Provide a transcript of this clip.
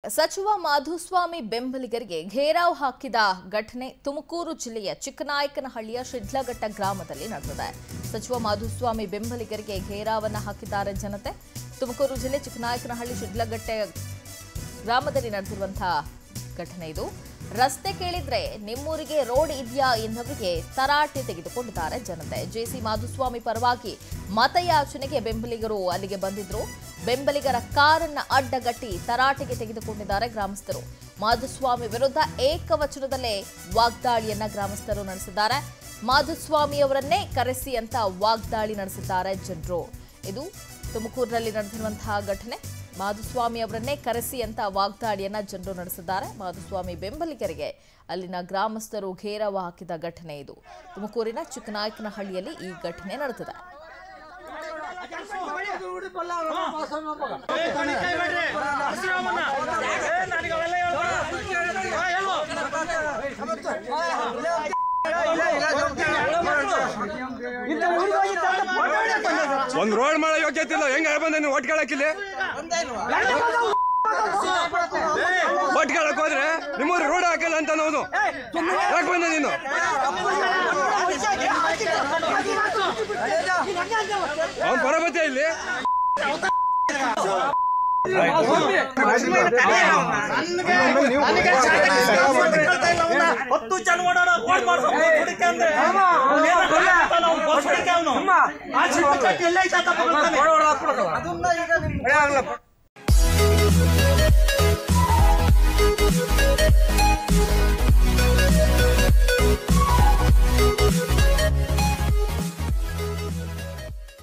ಸಚಿವ ಮಾಧುಸ್ವಾಮಿ ಬೆಂಬಲಿಗರಿಗೆ ಘೇರಾವ್ ಹಾಕಿದ ಘಟನೆ ತುಮಕೂರು ಜಿಲ್ಲೆಯ ಚಿಕ್ಕನಾಯಕನಹಳ್ಳಿಯ ಶಿಡ್ಲಘಟ್ಟ ಗ್ರಾಮದಲ್ಲಿ ನಡೆದಿದೆ ಸಚಿವ ಮಾಧುಸ್ವಾಮಿ ಬೆಂಬಲಿಗರಿಗೆ ಘೇರಾವನ್ನ ಹಾಕಿದ್ದಾರೆ ಜನತೆ ತುಮಕೂರು ಜಿಲ್ಲೆ ಚಿಕ್ಕನಾಯಕನಹಳ್ಳಿ ಶಿಡ್ಲಘಟ್ಟ ಗ್ರಾಮದಲ್ಲಿ ನಡೆದಿರುವಂತಹ ಘಟನೆ ಇದು ರಸ್ತೆ ಕೇಳಿದ್ರೆ ನಿಮ್ಮೂರಿಗೆ ರೋಡ್ ಇದೆಯಾ ಎಂದವರಿಗೆ ತರಾಟೆ ತೆಗೆದುಕೊಂಡಿದ್ದಾರೆ ಜನತೆ ಜೆಸಿ ಮಾಧುಸ್ವಾಮಿ ಪರವಾಗಿ ಮತಯಾಚನೆಗೆ ಬೆಂಬಲಿಗರು ಅಲ್ಲಿಗೆ ಬಂದಿದ್ರು ಬೆಂಬಲಿಗರ ಕಾರನ್ನ ಅಡ್ಡಗಟ್ಟಿ ತರಾಟೆಗೆ ತೆಗೆದುಕೊಂಡಿದ್ದಾರೆ ಗ್ರಾಮಸ್ಥರು ಮಾಧುಸ್ವಾಮಿ ವಿರುದ್ಧ ಏಕವಚನದಲ್ಲೇ ವಾಗ್ದಾಳಿಯನ್ನ ಗ್ರಾಮಸ್ಥರು ನಡೆಸಿದ್ದಾರೆ ಮಾಧುಸ್ವಾಮಿ ಅವರನ್ನೇ ಕರೆಸಿ ಅಂತ ವಾಗ್ದಾಳಿ ನಡೆಸಿದ್ದಾರೆ ಜನರು ಇದು ತುಮಕೂರಿನಲ್ಲಿ ನಡೆದಿರುವಂತಹ ಘಟನೆ ಮಾಧುಸ್ವಾಮಿ ಅವರನ್ನೇ ಕರೆಸಿ ಅಂತ ವಾಗ್ದಾಳಿಯನ್ನ ಜನರು ನಡೆಸಿದ್ದಾರೆ ಮಾಧುಸ್ವಾಮಿ ಬೆಂಬಲಿಗರಿಗೆ ಅಲ್ಲಿನ ಗ್ರಾಮಸ್ಥರು ಘೇರಾವ ಹಾಕಿದ ಘಟನೆ ಇದು ತುಮಕೂರಿನ ಚಿಕ್ಕನಾಯಕನಹಳ್ಳಿಯಲ್ಲಿ ಈ ಘಟನೆ ನಡೆದಿದೆ ಒಂದ್ ರೋಡ್ ಮಾಡೋ ಯೋಗ್ಯತೆ ಇಲ್ಲ ಹೆಂಗ ಬಂದ ನೀವು ಒಟ್ ಕೇಳಕ್ಕಿಲ್ಲಿ ಒಟ್ ಕೇಳಕ್ ಹೋದ್ರೆ ನಿಮ್ಮೂರು ರೋಡ್ ಹಾಕಲ್ಲ ಅಂತ ನಾವು ಯಾಕೆ ಬಂದ ನೀನು ಅವ್ನ್ ಬರಬತ್ತೆ ಇಲ್ಲಿ ಹತ್ತು ಜನ ಓಡಾಡೋ ರೋಡ್ ಮಾಡ್ಸೋದು ಹುಡುಕಿ ಅಂದ್ರೆ ಅವ್ನೇನೋ ಕಲಿತಾನ, ಅವ್ನು ಬಸ್ ಹುಡುಕಿ ಅವ್ನು. ಆ ಶಿಲ್ಪ ಕಟ್ಟಿ ಎಲ್ಲೇ ಐತೆ ಅಂತ ಬರ್ತಾನೆ.